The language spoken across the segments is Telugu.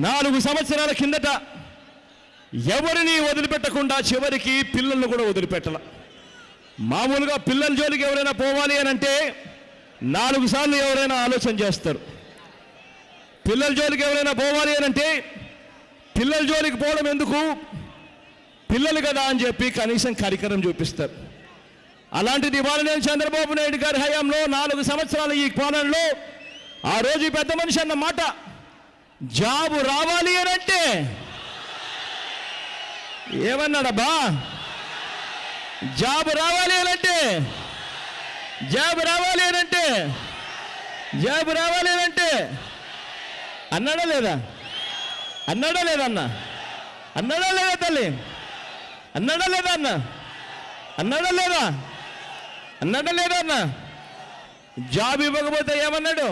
నాలుగు సంవత్సరాల కిందట ఎవరిని వదిలిపెట్టకుండా చివరికి పిల్లలను కూడా వదిలిపెట్టాల మామూలుగా పిల్లల జోలికి ఎవరైనా పోవాలి అని అంటే నాలుగు సార్లు ఎవరైనా ఆలోచన చేస్తారు పిల్లల జోలికి ఎవరైనా పోవాలి అని అంటే పిల్లల జోలికి పోవడం ఎందుకు పిల్లలు కదా అని చెప్పి కనీసం కరికరం చూపిస్తారు అలాంటిది ఇవాళ నేను చంద్రబాబు నాయుడు గారి హయాంలో నాలుగు సంవత్సరాల ఈ పాలనలో ఆ రోజు ఈ పెద్ద మనిషి అన్న మాట జాబు రావాలి అని అంటే ఏమన్నాడబ్బా జాబ్ రావాలి అని అంటే జాబ్ రావాలి అని అంటే జాబ్ రావాలి అని అంటే అన్నాడా లేదా అన్నాడా లేదా అన్న అన్నాడా లేదా తల్లి అన్నాడా లేదా అన్న అన్నాడా లేదా అన్నాడా లేదా అన్న జాబ్ ఇవ్వకపోతే ఏమన్నాడు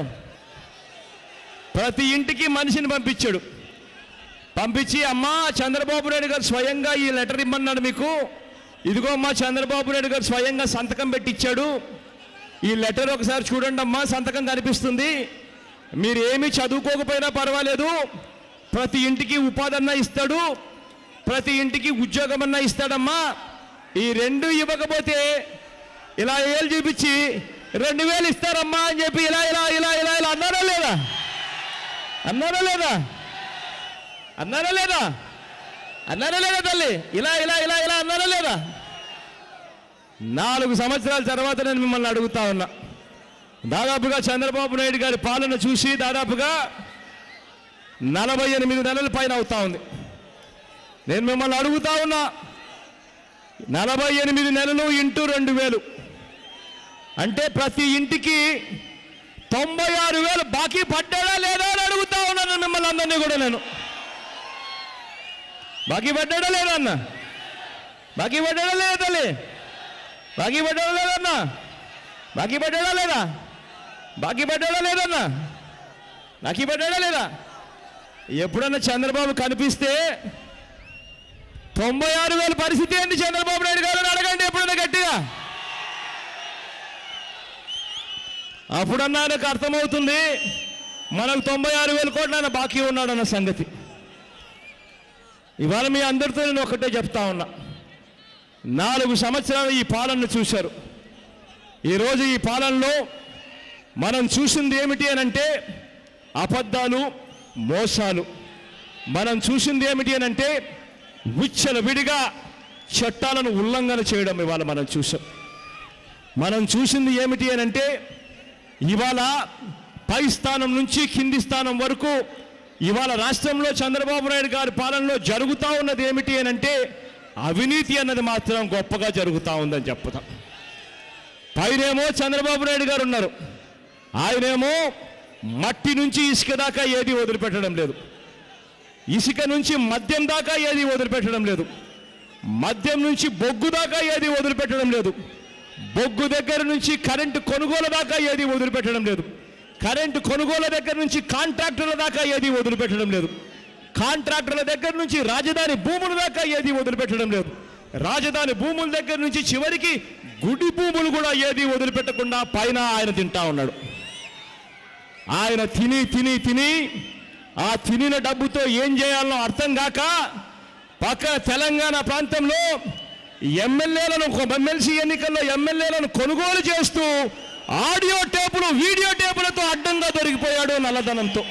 ప్రతి ఇంటికి మనిషిని పంపించాడు పంపించి అమ్మా చంద్రబాబు నాయుడు గారు స్వయంగా ఈ లెటర్ ఇమ్మన్నాడు మీకు ఇదిగో అమ్మా చంద్రబాబు నాయుడు గారు స్వయంగా సంతకం పెట్టించాడు ఈ లెటర్ ఒకసారి చూడండి అమ్మా సంతకం కనిపిస్తుంది మీరు ఏమీ చదువుకోకపోయినా పర్వాలేదు ప్రతి ఇంటికి ఉపాధి అన్నా ఇస్తాడు ప్రతి ఇంటికి ఉద్యోగం అన్నా ఇస్తాడమ్మా ఈ రెండు ఇవ్వకపోతే ఇలా ఏళ్ళు చూపించి రెండు వేలు ఇస్తారమ్మా అని చెప్పి ఇలా ఇలా ఇలా ఇలా ఇలా అన్నారా లేదా అన్నారా లేదా అన్నారా లేదా అన్నారా లేదా తల్లి ఇలా ఇలా ఇలా ఇలా అన్నారా లేదా నాలుగు సంవత్సరాల తర్వాత నేను మిమ్మల్ని అడుగుతా ఉన్నా దాదాపుగా చంద్రబాబు నాయుడు గారి పాలన చూసి దాదాపుగా నలభై ఎనిమిది నెలల పైన అవుతా ఉంది నేను మిమ్మల్ని అడుగుతా ఉన్నా నలభై ఎనిమిది నెలలు ఇంటూ రెండు వేలు అంటే ప్రతి ఇంటికి తొంభై ఆరు వేలు బాకీ పడ్డాడా లేదా అని అడుగుతా ఉన్నాను మిమ్మల్ని అందరినీ కూడా నేను బాకీ పడ్డాడా లేదా అన్న బాకీ పడ్డాడా లేదా తల్లి బాకీ పడ్డాడా లేదన్నా బాకీ పడ్డాడా లేదా బాకీ పడ్డాడా లేదన్నా బాకీ పడ్డాడా లేదా ఎప్పుడన్నా చంద్రబాబు కనిపిస్తే తొంభై ఆరు వేల పరిస్థితి ఏంటి చంద్రబాబు నాయుడు గారు అని అడగండి ఎప్పుడన్నా గట్టిగా అప్పుడన్నా ఆయనకు అర్థమవుతుంది మనకు తొంభై ఆరు వేల కోట్లు ఆయన బాకీ ఉన్నాడన్న సంగతి ఇవాళ మీ అందరితో నేను ఒకటే చెప్తా ఉన్నా నాలుగు సంవత్సరాలు ఈ పాలనను చూశారు ఈరోజు ఈ పాలనలో మనం చూసింది ఏమిటి అని అంటే అబద్ధాలు మోసాలు మనం చూసింది ఏమిటి అని అంటే విచ్చల విడిగా చట్టాలను ఉల్లంఘన చేయడం ఇవాళ మనం చూసాం మనం చూసింది ఏమిటి అని అంటే ఇవాళ పై స్థానం నుంచి కింది స్థానం వరకు ఇవాళ రాష్ట్రంలో చంద్రబాబు నాయుడు గారి పాలనలో జరుగుతూ ఉన్నది ఏమిటి అని అంటే అవినీతి అన్నది మాత్రం గొప్పగా జరుగుతూ ఉందని చెప్తాం పైనేమో చంద్రబాబు నాయుడు గారు ఉన్నారు ఆయనేమో మట్టి నుంచి ఇసుక దాకా ఏది వదిలిపెట్టడం లేదు ఇసుక నుంచి మద్యం దాకా ఏది వదిలిపెట్టడం లేదు మద్యం నుంచి బొగ్గు దాకా ఏది వదిలిపెట్టడం లేదు బొగ్గు దగ్గర నుంచి కరెంటు కొనుగోలు దాకా ఏది వదిలిపెట్టడం లేదు కరెంటు కొనుగోలు దగ్గర నుంచి కాంట్రాక్టర్ల దాకా ఏది వదిలిపెట్టడం లేదు కాంట్రాక్టర్ల దగ్గర నుంచి రాజధాని భూముల దాకా ఏది వదిలిపెట్టడం లేదు రాజధాని భూముల దగ్గర నుంచి చివరికి గుడి భూములు కూడా ఏది వదిలిపెట్టకుండా పైన ఆయన తింటా ఉన్నాడు ఆయన తిని తిని తిని ఆ తినిన డబ్బుతో ఏం చేయాలో అర్థం కాక పక్కన తెలంగాణ ప్రాంతంలో ఎమ్మెల్యేలను ఎమ్మెల్సీ ఎన్నికల్లో ఎమ్మెల్యేలను కొనుగోలు చేస్తూ ఆడియో టేపులు వీడియో టేపులతో అడ్డంగా దొరికిపోయాడు నల్లధనంతో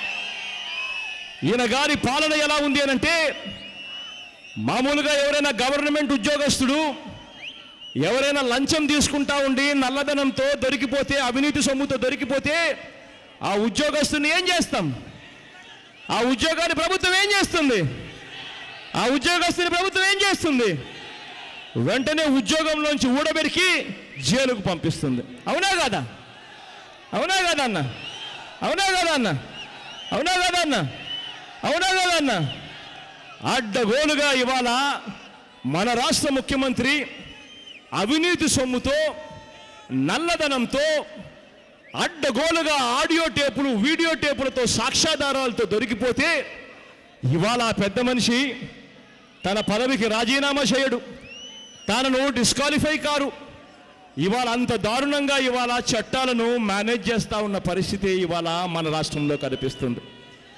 ఈయన గారి పాలన ఎలా ఉంది అనంటే మామూలుగా ఎవరైనా గవర్నమెంట్ ఉద్యోగస్తుడు ఎవరైనా లంచం తీసుకుంటా ఉండి నల్లధనంతో దొరికిపోతే అవినీతి సొమ్ముతో దొరికిపోతే ఆ ఉద్యోగస్తుని ఏం చేస్తాం ఆ ఉద్యోగాన్ని ప్రభుత్వం ఏం చేస్తుంది ఆ ఉద్యోగస్తుని ప్రభుత్వం ఏం చేస్తుంది వెంటనే ఉద్యోగంలోంచి ఊడబెరికి జైలుకు పంపిస్తుంది అవునా కదా అవునా కదా అన్న అవునా కదా అన్న అవునా కదా అన్న అవునా కదా అన్న అడ్డగోలుగా ఇవాళ మన రాష్ట్ర ముఖ్యమంత్రి అవినీతి సొమ్ముతో నల్లధనంతో అడ్డగోలుగా ఆడియో టేపులు వీడియో టేపులతో సాక్ష్యాధారాలతో దొరికిపోతే ఇవాళ ఆ పెద్ద మనిషి తన పదవికి రాజీనామా చేయడు తనను డిస్క్వాలిఫై కారు ఇవాళ అంత దారుణంగా ఇవాళ చట్టాలను మేనేజ్ చేస్తూ ఉన్న పరిస్థితి ఇవాళ మన రాష్ట్రంలో కనిపిస్తుంది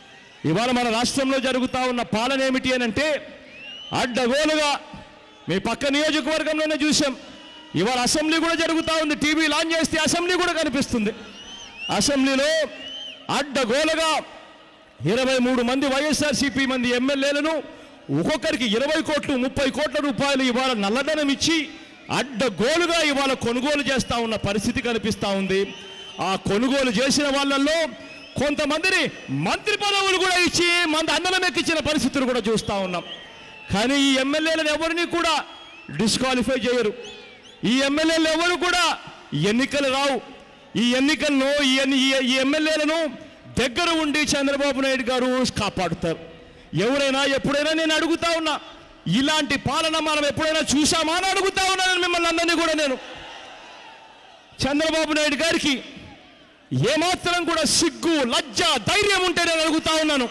ఇవాళ మన రాష్ట్రంలో జరుగుతూ ఉన్న పాలన ఏమిటి అని అంటే అడ్డగోలుగా మీ పక్క నియోజకవర్గంలోనే చూసాం ఇవాళ అసెంబ్లీ కూడా జరుగుతూ ఉంది టీవీ లాంచ్ చేస్తే అసెంబ్లీ కూడా కనిపిస్తుంది అసెంబ్లీలో అడ్డగోలుగా ఇరవై మూడు మంది వైఎస్ఆర్సీపీ మంది ఎమ్మెల్యేలను ఒక్కొక్కరికి ఇరవై కోట్లు ముప్పై కోట్ల రూపాయలు ఇవాళ నల్లధనం ఇచ్చి అడ్డగోలుగా ఇవాళ కొనుగోలు చేస్తా ఉన్న పరిస్థితి కనిపిస్తా ఉంది ఆ కొనుగోలు చేసిన వాళ్ళల్లో కొంతమందిని మంత్రి పదవులు కూడా ఇచ్చి మంది అందలం ఎక్కించిన పరిస్థితులు కూడా చూస్తూ ఉన్నాం కానీ ఈ ఎమ్మెల్యేలను ఎవరిని కూడా డిస్క్వాలిఫై చేయరు ఈ ఎమ్మెల్యేలు ఎవరు కూడా ఎన్నికలు రావు ఈ ఎన్నికలను ఈ ఎన్ని- ఈ- ఈ ఎమ్మెల్యేలను దగ్గర ఉండి చంద్రబాబు నాయుడు గారు కాపాడుతారు ఎవరైనా ఎప్పుడైనా నేను అడుగుతా ఉన్నా ఇలాంటి పాలన మనం ఎప్పుడైనా చూసామా అని అడుగుతా ఉన్నాను మిమ్మల్ని అందరినీ కూడా నేను చంద్రబాబు నాయుడు గారికి ఏమాత్రం కూడా సిగ్గు లజ్జ ధైర్యం ఉంటే నేను అడుగుతా ఉన్నాను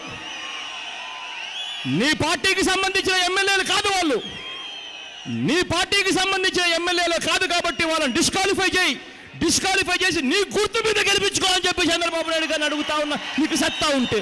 నీ పార్టీకి సంబంధించిన ఎమ్మెల్యేలు కాదు వాళ్ళు నీ పార్టీకి సంబంధించిన ఎమ్మెల్యేలు కాదు కాబట్టి వాళ్ళని డిస్క్వాలిఫై చేయి డిస్క్వాలిఫై చేసి నీ గుర్తు మీద గెలిపించుకోవాలని చెప్పి చంద్రబాబు నాయుడు గారిని అడుగుతా ఉన్నా నీకు సత్తా ఉంటే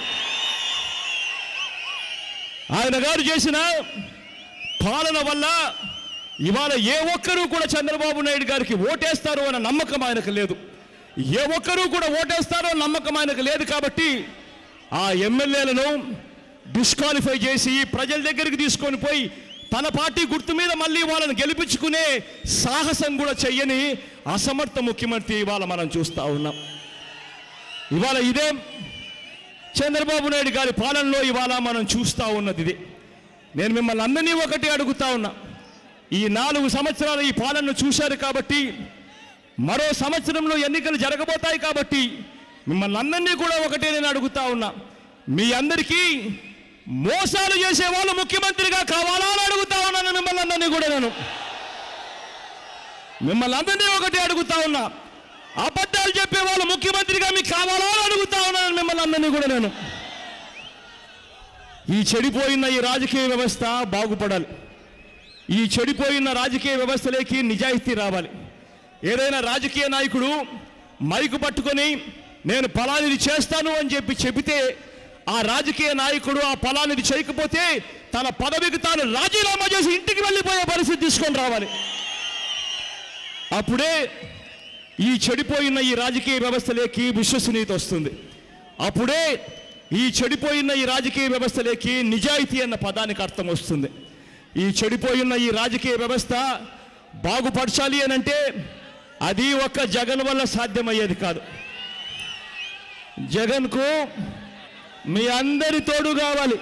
ఆయన గారు చేసిన పాలన వల్ల ఇవాళ ఏ ఒక్కరూ కూడా చంద్రబాబు నాయుడు గారికి ఓటేస్తారు అన్న నమ్మకం ఆయనకు లేదు ఏ ఒక్కరూ కూడా ఓటేస్తారో అన్న నమ్మకం ఆయనకు లేదు కాబట్టి ఆ ఎమ్మెల్యేలను డిస్క్వాలిఫై చేసి ప్రజల దగ్గరికి తీసుకొని పోయి తన పార్టీ గుర్తు మీద మళ్ళీ వాళ్ళని గెలిపించుకునే సాహసం కూడా చెయ్యని అసమర్థ ముఖ్యమంత్రి ఇవాళ మనం చూస్తూ ఉన్నాం ఇవాళ ఇదే చంద్రబాబు నాయుడు గారి పాలనలో ఇవాళ మనం చూస్తూ ఉన్నది ఇది నేను మిమ్మల్ని అందరినీ ఒకటి అడుగుతా ఉన్నా ఈ నాలుగు సంవత్సరాలు ఈ పాలనను చూశారు కాబట్టి మరో సంవత్సరంలో ఎన్నికలు జరగబోతాయి కాబట్టి మిమ్మల్ని అందరినీ కూడా ఒకటే నేను అడుగుతా ఉన్నా మీ అందరికీ మోసాలు చేసే వాళ్ళు ముఖ్యమంత్రిగా కావాలా అని అడుగుతా ఉన్నాను మిమ్మల్ని అందరినీ కూడా నేను మిమ్మల్ని అందరినీ ఒకటి అడుగుతా ఉన్నా అబద్ధాలు చెప్పే వాళ్ళు ముఖ్యమంత్రిగా మీకు కావాలా అని అడుగుతా ఉన్నాను మిమ్మల్ని అందరినీ కూడా నేను ఈ చెడిపోయిన ఈ రాజకీయ వ్యవస్థ బాగుపడాలి ఈ చెడిపోయిన రాజకీయ వ్యవస్థలోకి నిజాయితీ రావాలి ఏదైనా రాజకీయ నాయకుడు మైకు పట్టుకొని నేను ఫలానిది చేస్తాను అని చెప్పి చెబితే ఆ రాజకీయ నాయకుడు ఆ ఫలానిది చేయకపోతే తన పదవికి తాను రాజీనామా చేసి ఇంటికి వెళ్ళిపోయే పరిస్థితి తీసుకొని రావాలి అప్పుడే ఈ చెడిపోయిన ఈ రాజకీయ వ్యవస్థలోకి విశ్వసనీయత వస్తుంది అప్పుడే ఈ చెడిపోయిన ఈ రాజకీయ వ్యవస్థలోకి నిజాయితీ అన్న పదానికి అర్థం వస్తుంది ఈ చెడిపోయిన ఈ రాజకీయ వ్యవస్థ బాగుపరచాలి అని అంటే అది ఒక్క జగన్ వల్ల సాధ్యమయ్యేది కాదు జగన్కు మీ అందరి తోడు కావాలి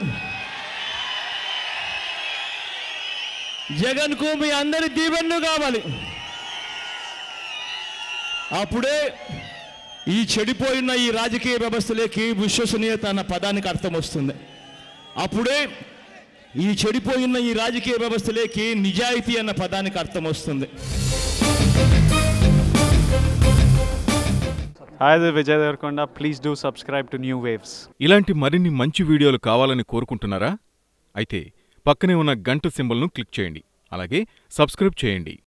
జగన్కు మీ అందరి దీవెన్ను కావాలి అప్పుడే ఈ చెడిపోయిన ఈ రాజకీయ వ్యవస్థలోకి విశ్వసనీయత అన్న పదానికి అర్థం వస్తుంది అప్పుడే ఈ చెడిపోయిన ఈ రాజకీయ వ్యవస్థలోకి నిజాయితీ అన్న పదానికి అర్థం వస్తుంది Hi, this is Vijay Devarkonda. Please do subscribe to New Waves. ఇలాంటి మరిన్ని మంచి వీడియోలు కావాలని కోరుకుంటున్నారా అయితే పక్కనే ఉన్న గంట సింబల్ను క్లిక్ చేయండి అలాగే సబ్స్క్రైబ్ చేయండి